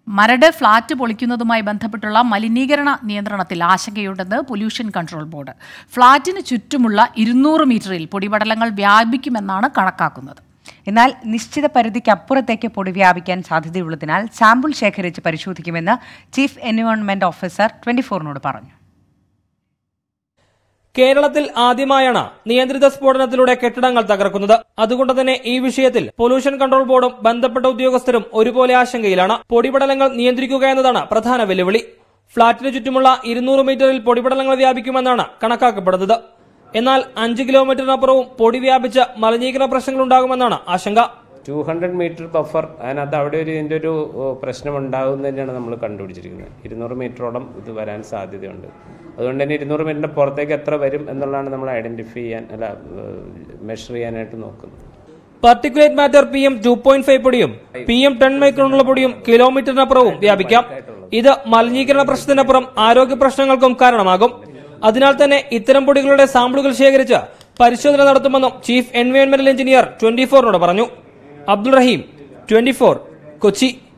Maradu flat പൊളിക്കുന്നതുമായി ബന്ധപ്പെട്ടുള്ള മലിനീകരണ നിയന്ത്രണത്തിൽ ആശങ്കയുണ്ടെന്ന് പൊല്യൂഷൻ കൺട്രോൾ ബോർഡ് ഫ്ളാറ്റിന് ചുറ്റുമുള്ള ഇരുന്നൂറ് മീറ്ററിൽ പൊടിപടലങ്ങൾ വ്യാപിക്കുമെന്നാണ് കണക്കാക്കുന്നത് എന്നാൽ നിശ്ചിത പരിധിക്കപ്പുറത്തേക്ക് പൊടി വ്യാപിക്കാൻ സാധ്യതയുള്ളതിനാൽ സാമ്പിൾ ശേഖരിച്ച് പരിശോധിക്കുമെന്ന് ചീഫ് എൻവയോൺമെന്റ് ഓഫീസർ ട്വന്റി ഫോറിനോട് പറഞ്ഞു കേരളത്തിൽ ആദ്യമായാണ് നിയന്ത്രിത സ്ഫോടനത്തിലൂടെ കെട്ടിടങ്ങൾ തകർക്കുന്നത് അതുകൊണ്ട് തന്നെ ഈ വിഷയത്തിൽ പൊല്യൂഷൻ കൺട്രോൾ ബോർഡും ബന്ധപ്പെട്ട ഉദ്യോഗസ്ഥരും ഒരുപോലെ ആശങ്കയിലാണ് പൊടിപടലങ്ങൾ നിയന്ത്രിക്കുക എന്നതാണ് പ്രധാന വെല്ലുവിളി ഫ്ളാറ്റിന് ചുറ്റുമുള്ള ഇരുന്നൂറ് മീറ്ററിൽ പൊടിപടലങ്ങൾ വ്യാപിക്കുമെന്നാണ് കണക്കാക്കപ്പെടുന്നത് എന്നാൽ അഞ്ച് കിലോമീറ്ററിനപ്പുറവും പൊടി വ്യാപിച്ച് മലിനീകരണ പ്രശ്നങ്ങൾ ഉണ്ടാകുമെന്നാണ് ആശങ്ക ടു ഹൺഡ്രഡ് മീറ്റർ ബഫർ അതിനകത്ത് അവിടെ ഒരു ഇതിൻ്റെ ഒരു ഏഹ്, പ്രശ്നം ഉണ്ടാകും തന്നെയാണ് നമ്മൾ കണ്ടുപിടിച്ചിരിക്കുന്നത് ഇരുന്നൂറ് മീറ്ററോളം ഇത് വരാൻ സാധ്യതയുണ്ട് അതുകൊണ്ട് തന്നെ ഇരുന്നൂറ് മീറ്ററിൻ്റെ പുറത്തേക്ക് എത്ര വരും എന്നുള്ളതാണ് നമ്മൾ ഐഡന്റിഫൈ ചെയ്യാൻ അല്ല മെഷർ ചെയ്യാനായിട്ട് നോക്കുന്നത് particulate matter P M two point five പൊടിയും പി എം ടെൻ മൈക്രോണുള്ള പൊടിയും കിലോമീറ്ററിനപ്പുറവും വ്യാപിക്കാം ഇത് മലിനീകരണ പ്രശ്നത്തിനപ്പുറം ആരോഗ്യ പ്രശ്നങ്ങൾക്കും കാരണമാകും അതിനാൽ തന്നെ ഇത്തരം പൊടികളുടെ സാമ്പിളുകൾ ശേഖരിച്ച് പരിശോധന നടത്തുമെന്നും ചീഫ് എൻവയോൺമെന്റൽ എഞ്ചിനീയർ ട്വന്റി ഫോറിനോട് പറഞ്ഞു അബ്ദുൾ റഹീം ട്വന്റി ഫോർ കൊച്ചി